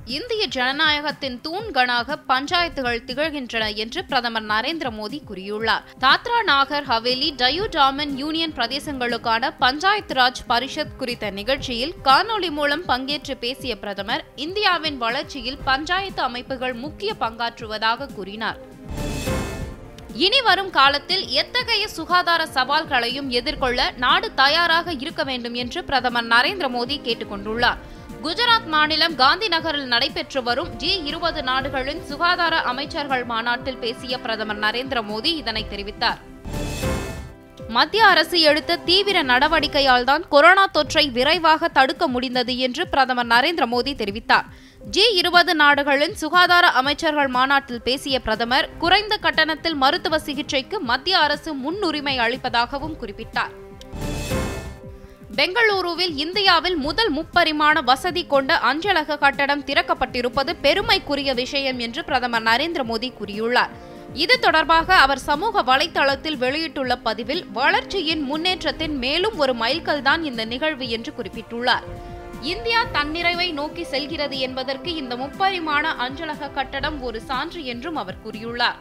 இந்திய ஜனநாயகத்தின் தூண்கணாக பஞ்சாயத்துகள் திகழ்கின்றன என்று பிரதமர் நரேந்திர மோடி கூறியுள்ளார் தாத்ரா நாகர் ஹவேலி டயூ டாமன் யூனியன் பிரதேசங்களுக்கான பஞ்சாயத்து ராஜ் பரிஷத் குறித்த நிகழ்ச்சியில் காணொலி மூலம் பங்கேற்று பேசிய பிரதமர் இந்தியாவின் வளர்ச்சியில் பஞ்சாயத்து அமைப்புகள் முக்கிய பங்காற்றுவதாக கூறினார் இனி வரும் காலத்தில் எத்தகைய சுகாதார சவால்களையும் எதிர்கொள்ள நாடு தயாராக இருக்க வேண்டும் என்று பிரதமர் நரேந்திர மோடி கேட்டுக் கொண்டுள்ளார் குஜராத் மாநிலம் காந்தி நகரில் நடைபெற்று வரும் ஜி இருபது நாடுகளின் சுகாதார அமைச்சர்கள் மாநாட்டில் பேசிய பிரதமர் நரேந்திர மோடி இதனை தெரிவித்தார் மத்திய அரசு எடுத்த தீவிர நடவடிக்கையால் தான் கொரோனா தொற்றை விரைவாக தடுக்க முடிந்தது என்று பிரதமர் நரேந்திர மோடி தெரிவித்தார் ஜி இருபது நாடுகளின் சுகாதார அமைச்சர்கள் மாநாட்டில் பேசிய பிரதமர் குறைந்த கட்டணத்தில் மருத்துவ சிகிச்சைக்கு மத்திய அரசு முன்னுரிமை அளிப்பதாகவும் குறிப்பிட்டார் பெங்களூருவில் இந்தியாவில் முதல் முப்பரிமாண வசதி கொண்ட அஞ்சலக கட்டடம் திறக்கப்பட்டிருப்பது பெருமைக்குரிய விஷயம் என்று பிரதமர் நரேந்திர மோடி கூறியுள்ளார் இது தொடர்பாக அவர் சமூக வலைதளத்தில் வெளியிட்டுள்ள பதிவில் வளர்ச்சியின் முன்னேற்றத்தின் மேலும் ஒரு மைல்கல்தான் இந்த நிகழ்வு என்று குறிப்பிட்டுள்ளார் இந்தியா தன்னிறைவை நோக்கி செல்கிறது என்பதற்கு இந்த முப்பரிமாண அஞ்சலக கட்டடம் ஒரு சான்று என்றும் அவர் கூறியுள்ளார்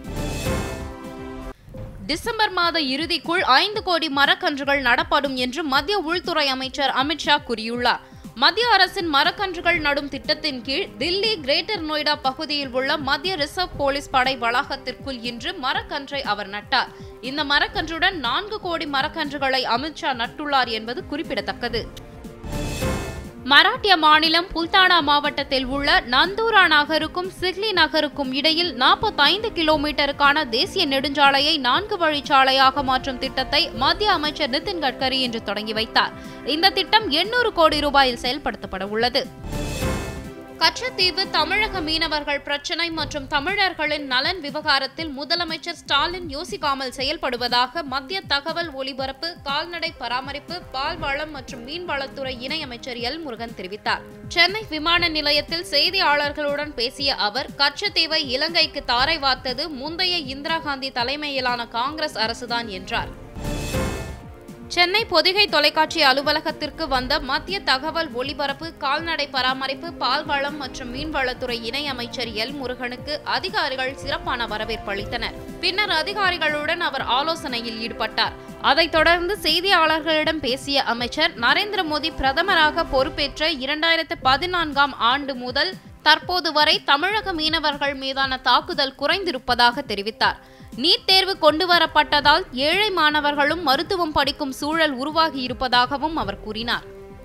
டிசம்பர் மாத இறுதிக்குள் ஐந்து கோடி மரக்கன்றுகள் நடப்படும் என்று மத்திய உள்துறை அமைச்சர் அமித்ஷா கூறியுள்ளார் மத்திய அரசின் மரக்கன்றுகள் நடும் திட்டத்தின் கீழ் தில்லி கிரேட்டர் நொய்டா பகுதியில் உள்ள மத்திய ரிசர்வ் போலீஸ் படை வளாகத்திற்குள் இன்று மரக்கன்றை அவர் நட்டார் இந்த மரக்கன்றுடன் நான்கு கோடி மரக்கன்றுகளை அமித்ஷா நட்டுள்ளார் என்பது குறிப்பிடத்தக்கது மராட்டிய மாநிலம் புல்தானா மாவட்டத்தில் உள்ள நந்தூரா நகருக்கும் சிக்லி நகருக்கும் இடையில் நாற்பத்தைந்து கிலோமீட்டருக்கான தேசிய நெடுஞ்சாலையை நான்கு வழிச்சாலையாக மாற்றும் திட்டத்தை மத்திய அமைச்சர் நிதின் கட்கரி இன்று தொடங்கி வைத்தார் இந்த திட்டம் எண்ணூறு கோடி ரூபாயில் செயல்படுத்தப்பட உள்ளது கச்சத்தீவு தமிழக மீனவர்கள் பிரச்சினை மற்றும் தமிழர்களின் நலன் விவகாரத்தில் முதலமைச்சர் ஸ்டாலின் யோசிக்காமல் செயல்படுவதாக மத்திய தகவல் ஒலிபரப்பு கால்நடை பராமரிப்பு பால்வளம் மற்றும் மீன்வளத்துறை இணையமைச்சர் எல் முருகன் தெரிவித்தார் சென்னை விமான நிலையத்தில் செய்தியாளர்களுடன் பேசிய அவர் கச்சத்தீவை இலங்கைக்கு தாரை வார்த்தது முந்தைய இந்திரா காந்தி தலைமையிலான காங்கிரஸ் அரசுதான் என்றார் சென்னை பொதிகை தொலைக்காட்சி அலுவலகத்திற்கு வந்த மத்திய தகவல் ஒலிபரப்பு கால்நடை பராமரிப்பு பால்வளம் மற்றும் மீன்வளத்துறை இணை அமைச்சர் எல் முருகனுக்கு அதிகாரிகள் சிறப்பான வரவேற்பு அளித்தனர் பின்னர் அதிகாரிகளுடன் அவர் ஆலோசனையில் ஈடுபட்டார் அதைத் தொடர்ந்து செய்தியாளர்களிடம் பேசிய அமைச்சர் நரேந்திர மோடி பிரதமராக பொறுப்பேற்ற இரண்டாயிரத்து பதினான்காம் ஆண்டு முதல் தற்போது வரை தமிழக மீனவர்கள் மீதான தாக்குதல் குறைந்திருப்பதாக தெரிவித்தார் நீட் தேர்வு கொண்டுவரப்பட்டதால் ஏழை மாணவர்களும் மருத்துவம் படிக்கும் சூழல் உருவாகி இருப்பதாகவும் அவர் கூறினார்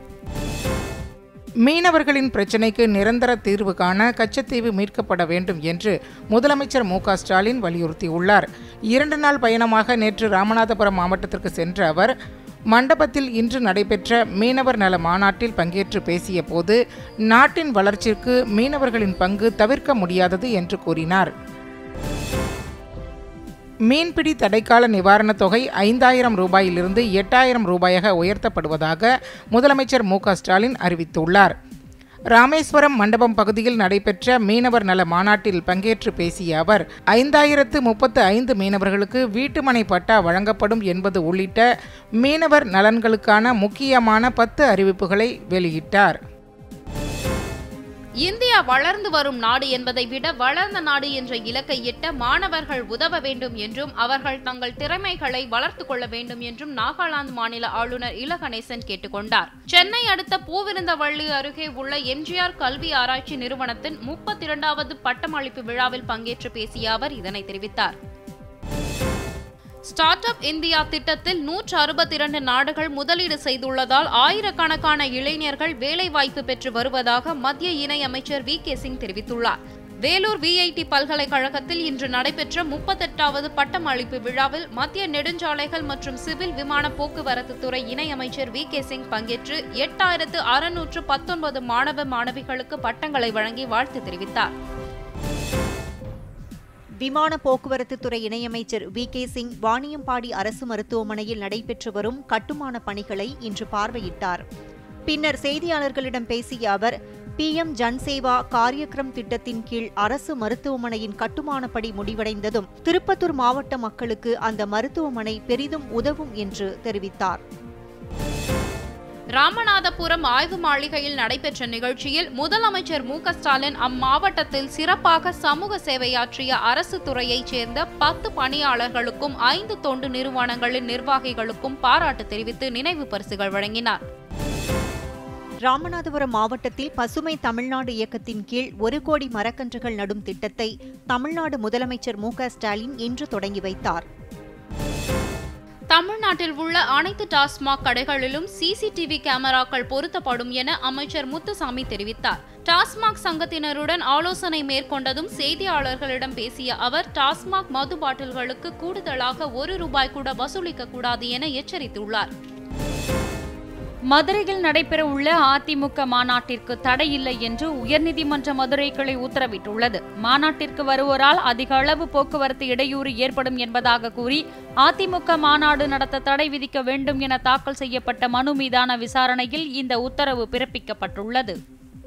மீனவர்களின் பிரச்சினைக்கு நிரந்தர தீர்வு காண கச்சத்தீவு மீட்கப்பட வேண்டும் என்று முதலமைச்சர் மு ஸ்டாலின் வலியுறுத்தியுள்ளார் இரண்டு நாள் பயணமாக நேற்று ராமநாதபுரம் மாவட்டத்திற்கு சென்ற அவர் மண்டபத்தில் இன்று நடைபெற்ற மீனவர் நல மாநாட்டில் பங்கேற்று பேசிய போது நாட்டின் வளர்ச்சிக்கு மீனவர்களின் பங்கு தவிர்க்க முடியாதது என்று கூறினார் மீன்பிடி தடைக்கால நிவாரணத் தொகை ஐந்தாயிரம் ரூபாயிலிருந்து எட்டாயிரம் ரூபாயாக உயர்த்தப்படுவதாக முதலமைச்சர் மு ஸ்டாலின் அறிவித்துள்ளார் ராமேஸ்வரம் மண்டபம் பகுதியில் நடைபெற்ற மீனவர் நல மாநாட்டில் பங்கேற்று பேசிய அவர் ஐந்தாயிரத்து முப்பத்து ஐந்து மீனவர்களுக்கு வீட்டுமனை பட்டா வழங்கப்படும் என்பது உள்ளிட்ட மீனவர் நலன்களுக்கான முக்கியமான பத்து அறிவிப்புகளை வெளியிட்டார் இந்தியா வளர்ந்து வரும் நாடு என்பதை விட வளர்ந்த நாடு என்ற இலக்கை எட்ட மாணவர்கள் உதவ வேண்டும் என்றும் அவர்கள் தங்கள் திறமைகளை வளர்த்துக் கொள்ள வேண்டும் என்றும் நாகாலாந்து மாநில ஆளுநர் இல கணேசன் கேட்டுக்கொண்டார் சென்னை அடுத்த பூவிருந்தவள்ளி அருகே உள்ள எம்ஜிஆர் கல்வி ஆராய்ச்சி நிறுவனத்தின் முப்பத்தி இரண்டாவது பட்டமளிப்பு விழாவில் பங்கேற்று பேசிய அவர் இதனை தெரிவித்தார் ஸ்டார்ட் அப் இந்தியா திட்டத்தில் நூற்று அறுபத்தி இரண்டு நாடுகள் முதலீடு செய்துள்ளதால் ஆயிரக்கணக்கான இளைஞர்கள் வேலைவாய்ப்பு பெற்று வருவதாக மத்திய இணை அமைச்சர் வி கே சிங் தெரிவித்துள்ளார் வேலூர் விஐடி பல்கலைக்கழகத்தில் இன்று நடைபெற்ற முப்பத்தெட்டாவது பட்டமளிப்பு விழாவில் மத்திய நெடுஞ்சாலைகள் மற்றும் சிவில் விமான போக்குவரத்து துறை இணையமைச்சர் வி கே சிங் பங்கேற்று எட்டாயிரத்து அறுநூற்று பத்தொன்பது மாணவ மாணவிகளுக்கு பட்டங்களை வழங்கி வாழ்த்து தெரிவித்தார் விமான போக்குவரத்து துறை இணையமைச்சர் வி கே சிங் வாணியம்பாடி அரசு மருத்துவமனையில் நடைபெற்று வரும் கட்டுமான பணிகளை இன்று பார்வையிட்டார் பின்னர் செய்தியாளர்களிடம் பேசிய அவர் பிஎம் ஜன்சேவா காரியக்ரம் திட்டத்தின் கீழ் அரசு மருத்துவமனையின் கட்டுமான பணி முடிவடைந்ததும் திருப்பத்தூர் மாவட்ட மக்களுக்கு அந்த மருத்துவமனை பெரிதும் உதவும் என்று தெரிவித்தார் ராமநாதபுரம் ஆய்வு மாளிகையில் நடைபெற்ற நிகழ்ச்சியில் முதலமைச்சர் மு க ஸ்டாலின் அம்மாவட்டத்தில் சிறப்பாக சமூக சேவையாற்றிய அரசு துறையைச் சேர்ந்த பத்து பணியாளர்களுக்கும் ஐந்து தொண்டு நிறுவனங்களின் நிர்வாகிகளுக்கும் பாராட்டு தெரிவித்து நினைவு பரிசுகள் வழங்கினார் ராமநாதபுரம் மாவட்டத்தில் பசுமை தமிழ்நாடு இயக்கத்தின் கீழ் ஒரு கோடி மரக்கன்றுகள் நடும் திட்டத்தை தமிழ்நாடு முதலமைச்சர் மு க ஸ்டாலின் இன்று தொடங்கி வைத்தார் தமிழ்நாட்டில் உள்ள அனைத்து டாஸ்மாக் கடைகளிலும் சிசிடிவி கேமராக்கள் பொருத்தப்படும் என அமைச்சர் முத்துசாமி தெரிவித்தார் டாஸ்மாக் சங்கத்தினருடன் ஆலோசனை மேற்கொண்டதும் செய்தியாளர்களிடம் பேசிய அவர் டாஸ்மாக் மது பாட்டில்களுக்கு கூடுதலாக ஒரு ரூபாய் கூட வசூலிக்க கூடாது என எச்சரித்துள்ளார் மதுரையில் நடைபெறவுள்ள அதிமுக மாநாட்டிற்கு தடை இல்லை என்று உயர்நீதிமன்ற மதுரை கிளை உத்தரவிட்டுள்ளது மாநாட்டிற்கு வருவோரால் அதிக அளவு போக்குவரத்து இடையூறு ஏற்படும் என்பதாக கூறி அதிமுக மாநாடு நடத்த தடை விதிக்க வேண்டும் என தாக்கல் செய்யப்பட்ட மனு மீதான விசாரணையில் இந்த உத்தரவு பிறப்பிக்கப்பட்டுள்ளது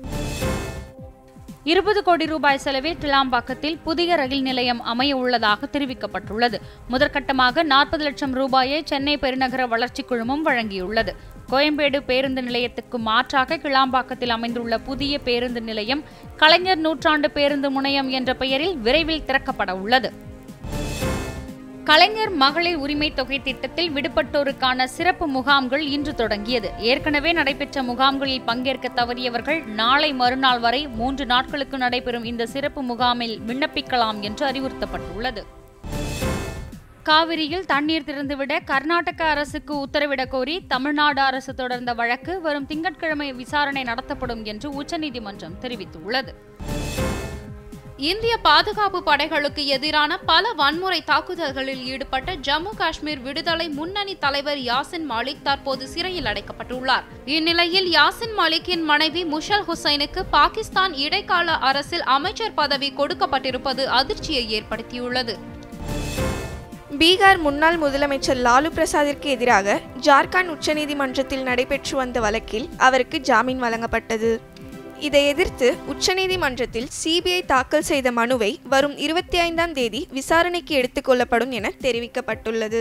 இருபது கோடி ரூபாய் செலவில் கிளாம்பாக்கத்தில் புதிய ரயில் நிலையம் அமைய உள்ளதாக தெரிவிக்கப்பட்டுள்ளது முதற்கட்டமாக நாற்பது லட்சம் ரூபாயை சென்னை பெருநகர வளர்ச்சிக் குழுமம் வழங்கியுள்ளது கோயம்பேடு பேருந்து நிலையத்துக்கு மாற்றாக கிளாம்பாக்கத்தில் அமைந்துள்ள புதிய பேருந்து நிலையம் கலைஞர் நூற்றாண்டு பேருந்து முனையம் என்ற பெயரில் விரைவில் திறக்கப்பட உள்ளது கலைஞர் மகளிர் உரிமை தொகை திட்டத்தில் விடுபட்டோருக்கான சிறப்பு முகாம்கள் இன்று தொடங்கியது ஏற்கனவே நடைபெற்ற முகாம்களில் பங்கேற்க தவறியவர்கள் நாளை மறுநாள் வரை மூன்று நாட்களுக்கு நடைபெறும் இந்த சிறப்பு முகாமில் விண்ணப்பிக்கலாம் என்று அறிவுறுத்தப்பட்டுள்ளது காவிரியில் தண்ணீர் திறந்துவிட கர்நாடக அரசுக்கு உத்தரவிடக் கோரி தமிழ்நாடு அரசு தொடர்ந்த வழக்கு வரும் திங்கட்கிழமை விசாரணை நடத்தப்படும் என்று உச்சநீதிமன்றம் தெரிவித்துள்ளது இந்திய பாதுகாப்பு படைகளுக்கு எதிரான பல வன்முறை தாக்குதல்களில் ஈடுபட்ட ஜம்மு காஷ்மீர் விடுதலை முன்னணி தலைவர் யாசின் மாலிக் தற்போது சிறையில் அடைக்கப்பட்டுள்ளார் இந்நிலையில் யாசின் மாலிக்கின் மனைவி முஷல் ஹுசைனுக்கு பாகிஸ்தான் இடைக்கால அரசில் அமைச்சர் பதவி கொடுக்கப்பட்டிருப்பது அதிர்ச்சியை ஏற்படுத்தியுள்ளது பீகார் முன்னாள் முதலமைச்சர் லாலு பிரசாத்திற்கு எதிராக ஜார்க்கண்ட் உச்சநீதிமன்றத்தில் நடைபெற்று வந்த வழக்கில் அவருக்கு ஜாமீன் வழங்கப்பட்டது இதை எதிர்த்து உச்சநீதிமன்றத்தில் சிபிஐ தாக்கல் செய்த மனுவை வரும் இருபத்தி ஐந்தாம் தேதி விசாரணைக்கு எடுத்துக்கொள்ளப்படும் என தெரிவிக்கப்பட்டுள்ளது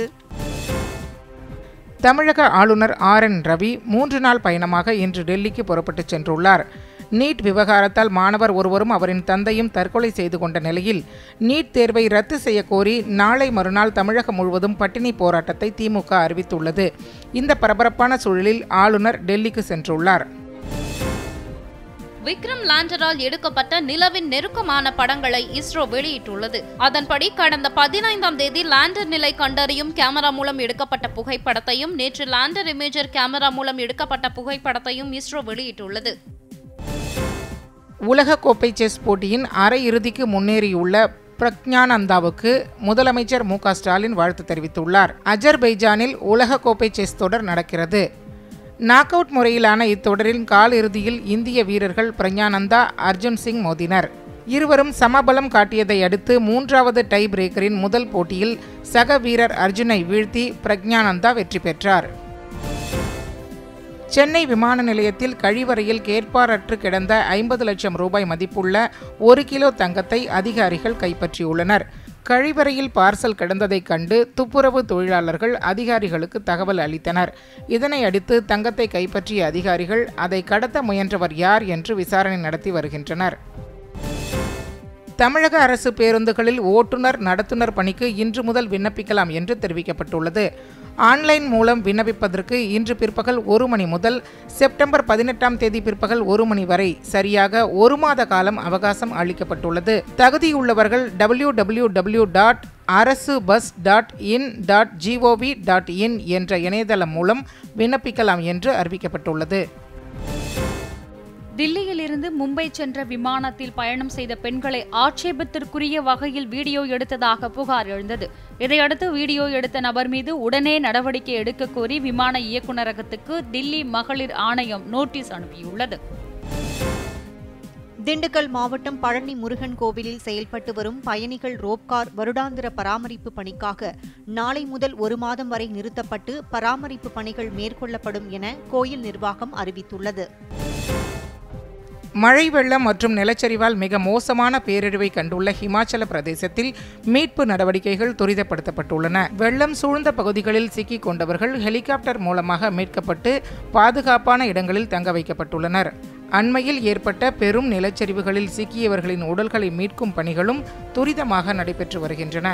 தமிழக ஆளுநர் ஆர் என் ரவி மூன்று நாள் பயணமாக இன்று டெல்லிக்கு புறப்பட்டுச் சென்றுள்ளார் நீட் விவகாரத்தால் மாணவர் ஒருவரும் அவரின் தந்தையும் தற்கொலை செய்து கொண்ட நிலையில் நீட் தேர்வை ரத்து செய்ய கோரி நாளை மறுநாள் தமிழகம் முழுவதும் பட்டினி போராட்டத்தை திமுக அறிவித்துள்ளது இந்த பரபரப்பான சூழலில் ஆளுநர் டெல்லிக்கு சென்றுள்ளார் விக்ரம் லேண்டரால் எடுக்கப்பட்ட நிலவின் நெருக்கமான படங்களை இஸ்ரோ வெளியிட்டுள்ளது அதன்படி கடந்த பதினைந்தாம் தேதி லேண்டர் நிலை கண்டறியும் கேமரா மூலம் எடுக்கப்பட்ட புகைப்படத்தையும் நேற்று லேண்டர் இமேஜர் கேமரா மூலம் எடுக்கப்பட்ட புகைப்படத்தையும் இஸ்ரோ வெளியிட்டுள்ளது உலகக்கோப்பை செஸ் போட்டியின் அரையிறுதிக்கு முன்னேறியுள்ள பிரக்ஞானந்தாவுக்கு முதலமைச்சர் மு க ஸ்டாலின் வாழ்த்து தெரிவித்துள்ளார் அஜர்பைஜானில் உலகக்கோப்பை செஸ் தொடர் நடக்கிறது நாக் அவுட் முறையிலான இத்தொடரின் கால் இறுதியில் இந்திய வீரர்கள் பிரக்ஞானந்தா அர்ஜுன் சிங் மோதினர் இருவரும் சமபலம் காட்டியதை அடுத்து மூன்றாவது டை பிரேக்கரின் முதல் போட்டியில் சக வீரர் அர்ஜுனை வீழ்த்தி பிரக்ஞானந்தா வெற்றி பெற்றார் சென்னை விமான நிலையத்தில் கழிவறையில் கேட்பாரற்று கிடந்த ஐம்பது லட்சம் ரூபாய் மதிப்புள்ள ஒரு கிலோ தங்கத்தை அதிகாரிகள் கைப்பற்றியுள்ளனர் கழிவறையில் பார்சல் கிடந்ததைக் கண்டு துப்புரவு தொழிலாளர்கள் அதிகாரிகளுக்கு தகவல் அளித்தனர் இதனை அடுத்து தங்கத்தை கைப்பற்றிய அதிகாரிகள் அதை கடத்த முயன்றவர் யார் என்று விசாரணை நடத்தி வருகின்றனர் தமிழக அரசு பேருந்துகளில் ஓட்டுநர் நடத்துனர் பணிக்கு இன்று முதல் விண்ணப்பிக்கலாம் என்று தெரிவிக்கப்பட்டுள்ளது ஆன்லைன் மூலம் விண்ணப்பிப்பதற்கு இன்று பிற்பகல் ஒரு மணி முதல் செப்டம்பர் பதினெட்டாம் தேதி பிற்பகல் ஒரு மணி வரை சரியாக ஒரு மாத காலம் அவகாசம் அளிக்கப்பட்டுள்ளது தகுதியுள்ளவர்கள் டபிள்யூ டபிள்யூ டபிள்யூ டாட் அரசு bus dot in dot gov dot in என்ற இணையதளம் மூலம் விண்ணப்பிக்கலாம் என்று அறிவிக்கப்பட்டுள்ளது தில்லியிலிருந்து மும்பை சென்ற விமானத்தில் பயணம் செய்த பெண்களை ஆட்சேபத்திற்குரிய வகையில் வீடியோ எடுத்ததாக புகார் எழுந்தது இதையடுத்து வீடியோ எடுத்த நபர் மீது உடனே நடவடிக்கை எடுக்க கோரி விமான இயக்குநரகத்துக்கு தில்லி மகளிர் ஆணையம் நோட்டீஸ் அனுப்பியுள்ளது திண்டுக்கல் மாவட்டம் பழனி முருகன் கோவிலில் செயல்பட்டு வரும் பயணிகள் ரோப்கார் வருடாந்திர பராமரிப்பு பணிக்காக நாளை முதல் ஒரு மாதம் வரை நிறுத்தப்பட்டு பராமரிப்பு பணிகள் மேற்கொள்ளப்படும் என கோயில் நிர்வாகம் அறிவித்துள்ளது மழை வெள்ளம் மற்றும் நிலச்சரிவால் மிக மோசமான பேரழிவை கண்டுள்ள ஹிமாச்சல பிரதேசத்தில் மீட்பு நடவடிக்கைகள் துரிதப்படுத்தப்பட்டுள்ளன வெள்ளம் சூழ்ந்த பகுதிகளில் சிக்கிக் கொண்டவர்கள் ஹெலிகாப்டர் மூலமாக மீட்கப்பட்டு பாதுகாப்பான இடங்களில் தங்க வைக்கப்பட்டுள்ளனர் அண்மையில் ஏற்பட்ட பெரும் நிலச்சரிவுகளில் சிக்கியவர்களின் உடல்களை மீட்கும் பணிகளும் துரிதமாக நடைபெற்று வருகின்றன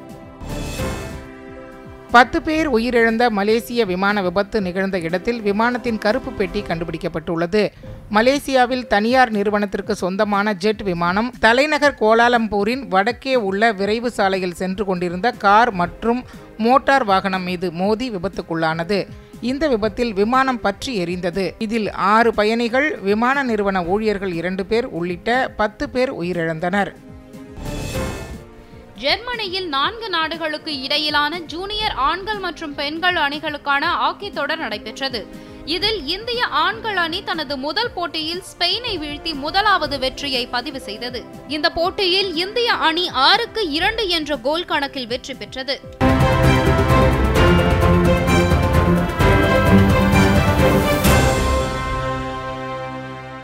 பத்து பேர் உயிரிழந்த மலேசிய விமான விபத்து நிகழ்ந்த இடத்தில் விமானத்தின் கருப்பு பெட்டி கண்டுபிடிக்கப்பட்டுள்ளது மலேசியாவில் தனியார் நிறுவனத்திற்கு சொந்தமான ஜெட் விமானம் தலைநகர் கோலாலம்பூரின் வடக்கே உள்ள விரைவு சாலையில் சென்று கொண்டிருந்த கார் மற்றும் மோட்டார் வாகனம் மீது மோதி விபத்துக்குள்ளானது இந்த விபத்தில் விமானம் பற்றி எரிந்தது இதில் ஆறு பயணிகள் விமான நிறுவன ஊழியர்கள் இரண்டு பேர் உள்ளிட்ட பத்து பேர் உயிரிழந்தனர் ஜெர்மனியில் நான்கு நாடுகளுக்கு இடையிலான ஜூனியர் ஆண்கள் மற்றும் பெண்கள் அணிகளுக்கான ஹாக்கி தொடர் நடைபெற்றது இதில் இந்திய ஆண்கள் அணி தனது முதல் போட்டியில் ஸ்பெயினை வீழ்த்தி முதலாவது வெற்றியை பதிவு செய்தது இந்த போட்டியில் இந்திய அணி ஆறுக்கு இரண்டு என்ற கோல் கணக்கில் வெற்றி பெற்றது